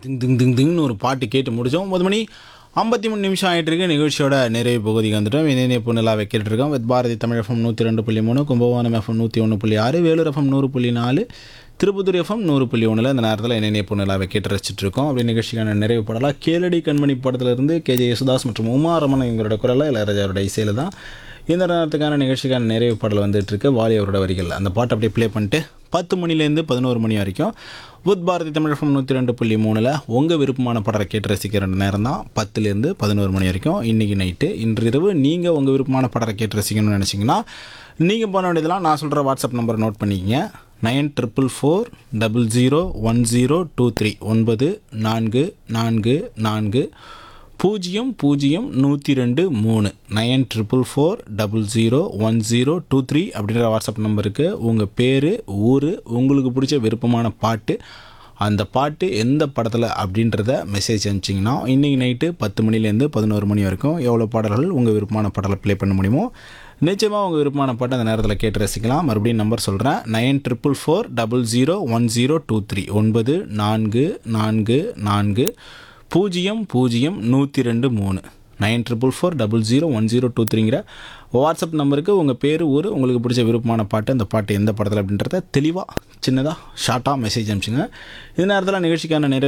thing thing thing திங்னு ஒரு பாட்டு கேட்டு முடித்தோம் ஒன்பது மணி ஐம்பத்தி மூணு நிமிஷம் ஆகிட்டு இருக்கு நிகழ்ச்சியோட நிறைவு பகுதிக்கு வந்துட்டோம் இணைய பொண்ணுலாம் வைக்கிட்டு இருக்கோம் வித் பாரதி தமிழ் எஃப்எம் நூற்றி ரெண்டு புள்ளி மூணு கும்பகோணம் எஃப்எம் நூற்றி ஒன்று புள்ளி ஆறு வேலூர் எஃப்எம் நூறு புள்ளி நாலு திருப்பத்தூர் எஃப்எம் நூறு புள்ளி ஒன்றில் இந்த நேரத்தில் இணைய பொண்ணுலாம் வைக்கிட்டு ரசிச்சுட்டு இருக்கோம் அப்படி நிகழ்ச்சிக்கான நிறைவு படலாம் கேளடி கண்மணி படத்திலிருந்து கேஜே யேசுதாஸ் மற்றும் உமா ரமணன் இவங்களோட குரலில் இளையராஜாவோட இசையில் தான் இந்த நேரத்துக்கான நிகழ்ச்சிக்கான நிறைவு பாடல் வந்துட்டு இருக்கு வாலி அவரோட வரிகள் அந்த பாட்டை அப்படியே ப்ளே பண்ணிட்டு பத்து மணிலேருந்து பதினோரு மணி வரைக்கும் புத் பாரதி தமிழகம் நூற்றி ரெண்டு புள்ளி மூணில் உங்கள் விருப்பமான படத்தை கேட்டு ரசிக்கிற நேரம் தான் பத்துலேருந்து பதினோரு மணி வரைக்கும் இன்றைக்கி நைட்டு இன்று இரவு நீங்கள் உங்கள் விருப்பமான படத்தை கேட்டு ரசிக்கணும்னு நினச்சிங்கன்னா நீங்கள் பண்ண வேண்டியதெல்லாம் நான் சொல்கிற வாட்ஸ்அப் நம்பரை நோட் பண்ணிக்கங்க nine triple four double zero one zero two three ஒன்பது நான்கு நான்கு நான்கு பூஜ்ஜியம் பூஜ்ஜியம் நூற்றி ரெண்டு மூணு nine triple four double zero one zero two three அப்படின்ற வாட்ஸ்அப் நம்பருக்கு உங்கள் பேர் ஊர் உங்களுக்கு பிடிச்ச விருப்பமான பாட்டு அந்த பாட்டு எந்த படத்தில் அப்படின்றத மெசேஜ் அனுப்பிச்சிங்கன்னா இன்றைக்கி நைட்டு பத்து மணிலேருந்து பதினோரு மணி வரைக்கும் எவ்வளோ பாடல்கள் உங்கள் விருப்பமான பாடலை ப்ளே பண்ண முடியுமோ நிச்சயமாக உங்கள் விருப்பமான பாட்டை அந்த நேரத்தில் கேட்டு ரசிக்கலாம் மறுபடியும் நம்பர் சொல்கிறேன் nine triple four double zero one zero two three ஒன்பது நான்கு நான்கு நான்கு பூஜ்ஜியம் பூஜ்ஜியம் நூற்றி ரெண்டு மூணு nine triple four double zero one zero two த்ரீங்கிற வாட்ஸ்அப் நம்பருக்கு உங்கள் பேர் ஊர் உங்களுக்கு பிடிச்ச விருப்பமான பாட்டு அந்த பாட்டு எந்த படத்தில் அப்படின்றத தெளிவாக சின்னதாக ஷார்ட்டாக மெசேஜ் அனுப்பிச்சுங்க இந்த நேரத்தில் நிகழ்ச்சிக்கான நிறைவு